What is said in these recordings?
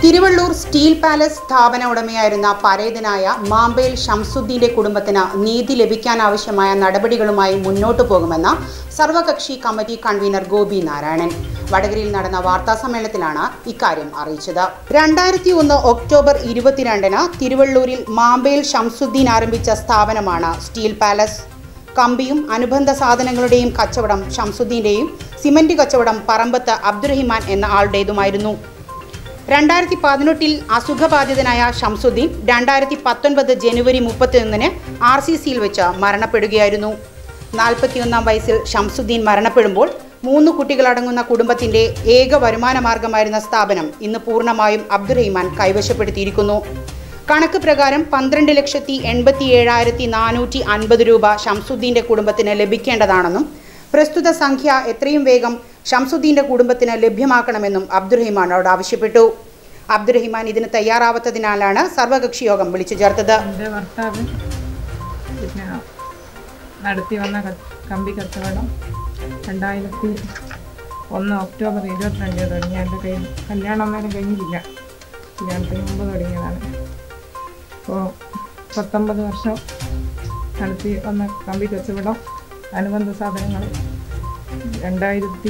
Thiruvallur steel palace സ്ഥാപന ഉടമയായിരുന്ന പരേതനായ മാമ്പേൽ ഷംസുദ്ദീന്റെ കുടുംബത്തിന് നീതി ലഭിക്കാനാവശ്യമായ നടപടികളുമായി മുന്നോട്ടു പോകുമെന്ന് സർവകക്ഷി കമ്മിറ്റി കൺവീനർ ഗോപി നാരായണൻ വടകരയിൽ നടന്ന വാർത്താ സമ്മേളനത്തിലാണ് ഇക്കാര്യം അറിയിച്ചത് രണ്ടായിരത്തി ഒന്ന് ഒക്ടോബർ ഇരുപത്തിരണ്ടിന് തിരുവള്ളൂരിൽ മാമ്പേൽ ഷംസുദ്ദീൻ ആരംഭിച്ച സ്ഥാപനമാണ് സ്റ്റീൽ പാലസ് കമ്പിയും അനുബന്ധ സാധനങ്ങളുടെയും കച്ചവടം ഷംസുദ്ദീന്റെയും സിമന്റ് കച്ചവടം പറമ്പത്ത് അബ്ദുറഹിമാൻ എന്ന ആളുടേതുമായിരുന്നു രണ്ടായിരത്തി പതിനെട്ടിൽ അസുഖബാധിതനായ ഷംസുദ്ദീൻ രണ്ടായിരത്തി പത്തൊൻപത് ജനുവരി മുപ്പത്തിയൊന്നിന് ആർ സി സിയിൽ വെച്ച് മരണപ്പെടുകയായിരുന്നു നാൽപ്പത്തിയൊന്നാം വയസ്സിൽ ഷംസുദ്ദീൻ മരണപ്പെടുമ്പോൾ മൂന്ന് കുട്ടികളടങ്ങുന്ന കുടുംബത്തിന്റെ ഏക വരുമാന മാർഗമായിരുന്ന സ്ഥാപനം ഇന്ന് പൂർണ്ണമായും അബ്ദുറഹിമാൻ കൈവശപ്പെടുത്തിയിരിക്കുന്നു കണക്ക് പ്രകാരം പന്ത്രണ്ട് ലക്ഷത്തി എൺപത്തി ഏഴായിരത്തി നാനൂറ്റി അൻപത് രൂപ ഷംസുദ്ദീന്റെ കുടുംബത്തിന് ലഭിക്കേണ്ടതാണെന്നും പ്രസ്തുത സംഖ്യ എത്രയും വേഗം ഷംസുദ്ദീന്റെ കുടുംബത്തിന് ലഭ്യമാക്കണമെന്നും അബ്ദുറഹിമാനോട് ആവശ്യപ്പെട്ടു അബ്ദുറഹിമാൻ ഇതിന് തയ്യാറാവാത്തതിനാലാണ് സർവകക്ഷി യോഗം വിളിച്ചു ചേർത്തത് എൻ്റെ ഭർത്താവ് പിന്നെ നടത്തി വന്ന ക- കമ്പി കച്ചവടം രണ്ടായിരത്തി ഒന്ന് ഒക്ടോബർ ഇരുപത്തിരണ്ടിന് തുടങ്ങി എൻ്റെ കയ്യിൽ കല്യാണം അന്നേരം കഴിഞ്ഞിട്ടില്ല കല്യാണത്തിന് മുമ്പ് തുടങ്ങിയതാണ് അപ്പോൾ പത്തൊമ്പത് വർഷം നടത്തി വന്ന കമ്പി കച്ചവടം അനുബന്ധ സാധനങ്ങൾ രണ്ടായിരത്തി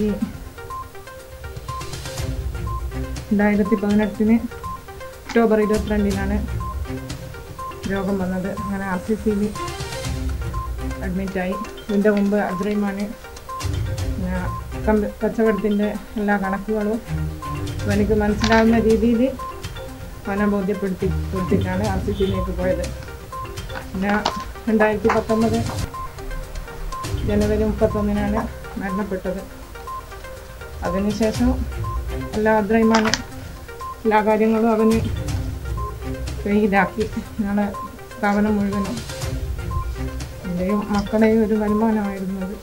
രണ്ടായിരത്തി പതിനെട്ടിന് ഒക്ടോബർ ഇരുപത്തിരണ്ടിനാണ് രോഗം വന്നത് അങ്ങനെ ആർ സി സിയിൽ അഡ്മിറ്റായി ഇതിൻ്റെ മുമ്പ് അബ്ദുറഹിമാന് പിന്നെ കമ്പ- കച്ചവടത്തിൻ്റെ എല്ലാ കണക്കുകളും എനിക്ക് മനസ്സിലാവുന്ന രീതിയിൽ അവനെ ബോധ്യപ്പെടുത്തി കൊടുത്തിട്ടാണ് ആർ സി സിയിലേക്ക് പോയത് പിന്നെ രണ്ടായിരത്തി പത്തൊമ്പത് ജനുവരി മുപ്പത്തൊന്നിനാണ് മരണപ്പെട്ടത് അതിനുശേഷം എല്ലാ അബ്ദുറഹിമാന് എല്ലാ കാര്യങ്ങളും അവന് ഇതാക്കി ഞങ്ങളെ സ്ഥാപനം മുഴുവനും എൻ്റെയും മക്കളുടെയും ഒരു വരുമാനമായിരുന്നു അത്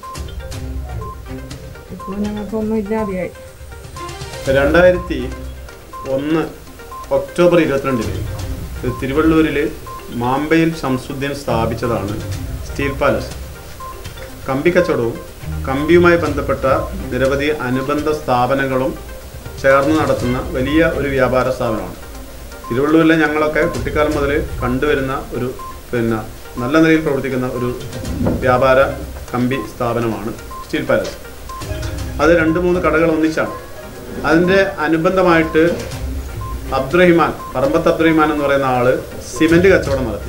ഇപ്പോൾ ഞങ്ങൾക്കൊന്നും ഇല്ലാതെയായി രണ്ടായിരത്തി ഒന്ന് ഒക്ടോബർ ഇരുപത്തിരണ്ടിന് തിരുവള്ളൂരിൽ മാമ്പയിൽ ഷംസുദ്ദീൻ സ്ഥാപിച്ചതാണ് സ്റ്റീൽ പാലസ് കമ്പി കച്ചവടവും കമ്പിയുമായി ബന്ധപ്പെട്ട നിരവധി അനുബന്ധ സ്ഥാപനങ്ങളും ചേർന്ന് നടത്തുന്ന വലിയ ഒരു വ്യാപാര സ്ഥാപനമാണ് തിരുവള്ളൂരിലെ ഞങ്ങളൊക്കെ കുട്ടിക്കാലം മുതൽ കണ്ടുവരുന്ന ഒരു പിന്നെ നല്ല നിലയിൽ പ്രവർത്തിക്കുന്ന ഒരു വ്യാപാര കമ്പി സ്ഥാപനമാണ് സ്റ്റീൽ പാലസ് അത് രണ്ട് മൂന്ന് കടകൾ ഒന്നിച്ചാണ് അതിൻ്റെ അനുബന്ധമായിട്ട് അബ്ദുറഹിമാൻ പറമ്പത്ത് അബ്ദുറഹിമാൻ എന്ന് പറയുന്ന ആള് സിമന്റ് കച്ചവടം നടത്തി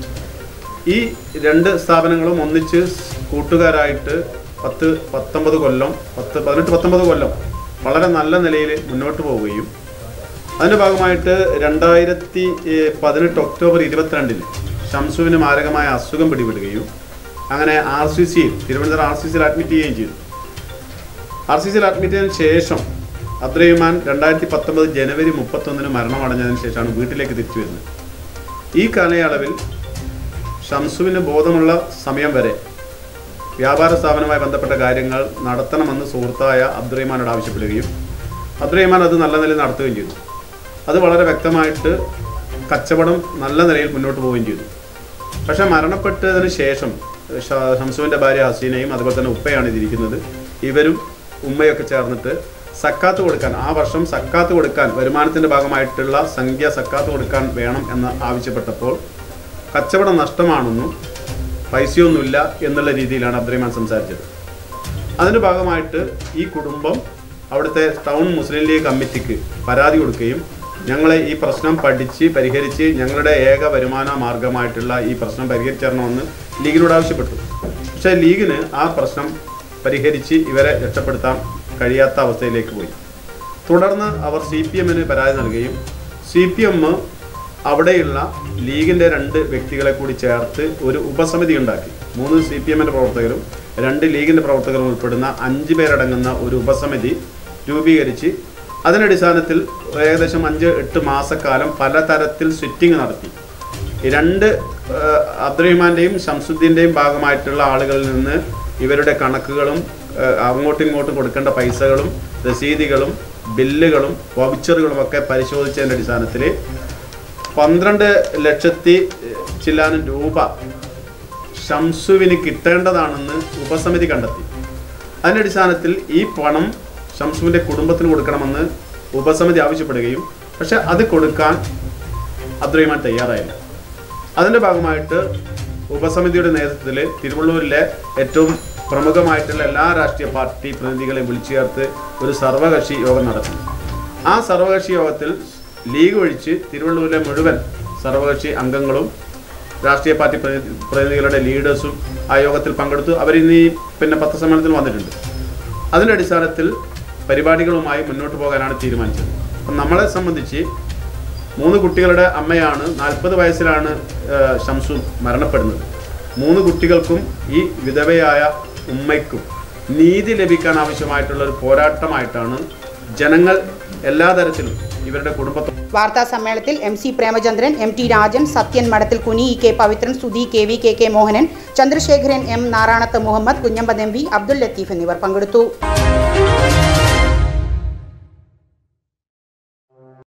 ഈ രണ്ട് സ്ഥാപനങ്ങളും ഒന്നിച്ച് കൂട്ടുകാരായിട്ട് പത്ത് പത്തൊമ്പത് കൊല്ലം പത്ത് പതിനെട്ട് പത്തൊമ്പത് കൊല്ലം വളരെ നല്ല നിലയിൽ മുന്നോട്ട് പോവുകയും അതിൻ്റെ ഭാഗമായിട്ട് രണ്ടായിരത്തി ഏഹ്, പതിനെട്ട് ഒക്ടോബർ ഇരുപത്തിരണ്ടിന് ഷംസുവിന് മാരകമായ അസുഖം പിടിപെടുകയും അങ്ങനെ ആർ സി സിയിൽ തിരുവനന്തപുരം ആർ സി സിയിൽ അഡ്മിറ്റ് ചെയ്യുകയും ചെയ്തു ആർ സി സിയിൽ അഡ്മിറ്റ് ചെയ്തതിനു ശേഷം അബ്ദുറഹിമാൻ രണ്ടായിരത്തി പത്തൊമ്പത് ജനുവരി മുപ്പത്തൊന്നിന് മരണമടഞ്ഞതിന് ശേഷമാണ് വീട്ടിലേക്ക് തിരിച്ചു വരുന്നത് ഈ കാലയളവിൽ ഷംസുവിന് ബോധമുള്ള സമയം വരെ വ്യാപാര സ്ഥാപനവുമായി ബന്ധപ്പെട്ട കാര്യങ്ങൾ നടത്തണമെന്ന് സുഹൃത്തായ അബ്ദുറഹിമാനോട് ആവശ്യപ്പെടുകയും അബ്ദുറഹിമാൻ അത് നല്ല നിലയിൽ നടത്തുകയും ചെയ്തു അത് വളരെ വ്യക്തമായിട്ട് കച്ചവടം നല്ല നിലയിൽ മുന്നോട്ട് പോവുകയും ചെയ്തു പക്ഷെ മരണപ്പെട്ടതിന് ശേഷം ഷ- ഷംസുവിൻ്റെ ഭാര്യ ഹസീനയും അതുപോലെ തന്നെ ഉപ്പയാണ് ഇതിരിക്കുന്നത് ഇവരും ഉമ്മയൊക്കെ ചേർന്നിട്ട് സക്കാത്ത് കൊടുക്കാൻ ആ വർഷം സക്കാത്ത് കൊടുക്കാൻ വരുമാനത്തിൻ്റെ ഭാഗമായിട്ടുള്ള സംഖ്യ സക്കാത്ത് കൊടുക്കാൻ വേണം എന്ന് ആവശ്യപ്പെട്ടപ്പോൾ കച്ചവടം നഷ്ടമാണെന്നും പൈസയൊന്നുമില്ല എന്നുള്ള രീതിയിലാണ് അബ്ദുറഹിമാൻ സംസാരിച്ചത് അതിൻ്റെ ഭാഗമായിട്ട് ഈ കുടുംബം അവിടുത്തെ ടൗൺ മുസ്ലിം ലീഗ് കമ്മിറ്റിക്ക് പരാതി കൊടുക്കുകയും ഞങ്ങളെ ഈ പ്രശ്നം പഠിച്ച് പരിഹരിച്ച് ഞങ്ങളുടെ ഏക വരുമാന മാർഗമായിട്ടുള്ള ഈ പ്രശ്നം പരിഹരിച്ചു തരണമെന്ന് ലീഗിനോട് ആവശ്യപ്പെട്ടു പക്ഷേ ലീഗിന് ആ പ്രശ്നം പരിഹരിച്ച് ഇവരെ രക്ഷപ്പെടുത്താൻ കഴിയാത്ത അവസ്ഥയിലേക്ക് പോയി തുടർന്ന് അവർ സി പി എമ്മിന് പരാതി നൽകുകയും സി പി എം അവിടെയുള്ള ലീഗിൻ്റെ രണ്ട് വ്യക്തികളെ കൂടി ചേർത്ത് ഒരു ഉപസമിതി ഉണ്ടാക്കി മൂന്ന് സി പി എമ്മിൻ്റെ പ്രവർത്തകരും രണ്ട് ലീഗിൻ്റെ പ്രവർത്തകരും ഉൾപ്പെടുന്ന അഞ്ച് പേരടങ്ങുന്ന ഒരു ഉപസമിതി രൂപീകരിച്ച് അതിനടിസ്ഥാനത്തിൽ ഏകദേശം അഞ്ച് എട്ട് മാസക്കാലം പലതരത്തിൽ സിറ്റിംഗ് നടത്തി ഈ രണ്ട് ഏഹ്, അബ്ദുറഹിമാന്റെയും ഷംസുദ്ദീന്റെയും ഭാഗമായിട്ടുള്ള ആളുകളിൽ നിന്ന് ഇവരുടെ കണക്കുകളും ഏഹ്, അങ്ങോട്ടും ഇങ്ങോട്ടും കൊടുക്കേണ്ട പൈസകളും രസീതുകളും ബില്ലുകളും വൗച്ചറുകളും ഒക്കെ പരിശോധിച്ചതിൻ്റെ അടിസ്ഥാനത്തിൽ പന്ത്രണ്ട് ലക്ഷത്തി ഏഹ്, ചില്ലാനും രൂപ ഷംസുവിന് കിട്ടേണ്ടതാണെന്ന് ഉപസമിതി കണ്ടെത്തി അതിൻ്റെ അടിസ്ഥാനത്തിൽ ഈ പണം ഷംസുവിൻ്റെ കുടുംബത്തിന് കൊടുക്കണമെന്ന് ഉപസമിതി ആവശ്യപ്പെടുകയും പക്ഷെ അത് കൊടുക്കാൻ അബ്ദുറഹിമാൻ തയ്യാറായില്ല അതിൻ്റെ ഭാഗമായിട്ട് ഉപസമിതിയുടെ നേതൃത്വത്തിൽ തിരുവള്ളൂരിലെ ഏറ്റവും പ്രമുഖമായിട്ടുള്ള എല്ലാ രാഷ്ട്രീയ പാർട്ടി പ്രതിനിധികളെയും വിളിച്ചു ചേർത്ത് ഒരു സർവകക്ഷി യോഗം നടത്തി ആ സർവകക്ഷി യോഗത്തിൽ ലീഗ് ഒഴിച്ച് തിരുവള്ളൂരിലെ മുഴുവൻ സർവകക്ഷി അംഗങ്ങളും രാഷ്ട്രീയ പാർട്ടി പ്രതി- പ്രതിനിധികളുടെ ലീഡേഴ്സും ആ യോഗത്തിൽ പങ്കെടുത്തു അവരിന്ന് ഈ പിന്നെ പത്രസമ്മേളനത്തിൽ വന്നിട്ടുണ്ട് അതിൻ്റെ അടിസ്ഥാനത്തിൽ പരിപാടികളുമായി മുന്നോട്ട് പോകാനാണ് തീരുമാനിച്ചത് അപ്പം നമ്മളെ സംബന്ധിച്ച് മൂന്ന് കുട്ടികളുടെ അമ്മയാണ് നാൽപ്പത് വയസ്സിലാണ് ആ, ഷംസു മരണപ്പെടുന്നത് മൂന്ന് കുട്ടികൾക്കും ഈ വിധവയായ ഉമ്മയ്ക്കും നീതി ലഭിക്കാൻ ആവശ്യമായിട്ടുള്ള ഒരു പോരാട്ടമായിട്ടാണ് ജനങ്ങൾ എല്ലാ തരത്തിലും ഇവരുടെ കുടുംബത്തെ വാർത്താ സമ്മേളനത്തിൽ M C Premachandran M T Rajan Sathyan Madathil Kuni E K Pavithran Sudhi K V K K Mohanan Chandrasekharan M Naranath Muhammad Kunhambath M V Abdul Latheef എന്നിവർ പങ്കെടുത്തു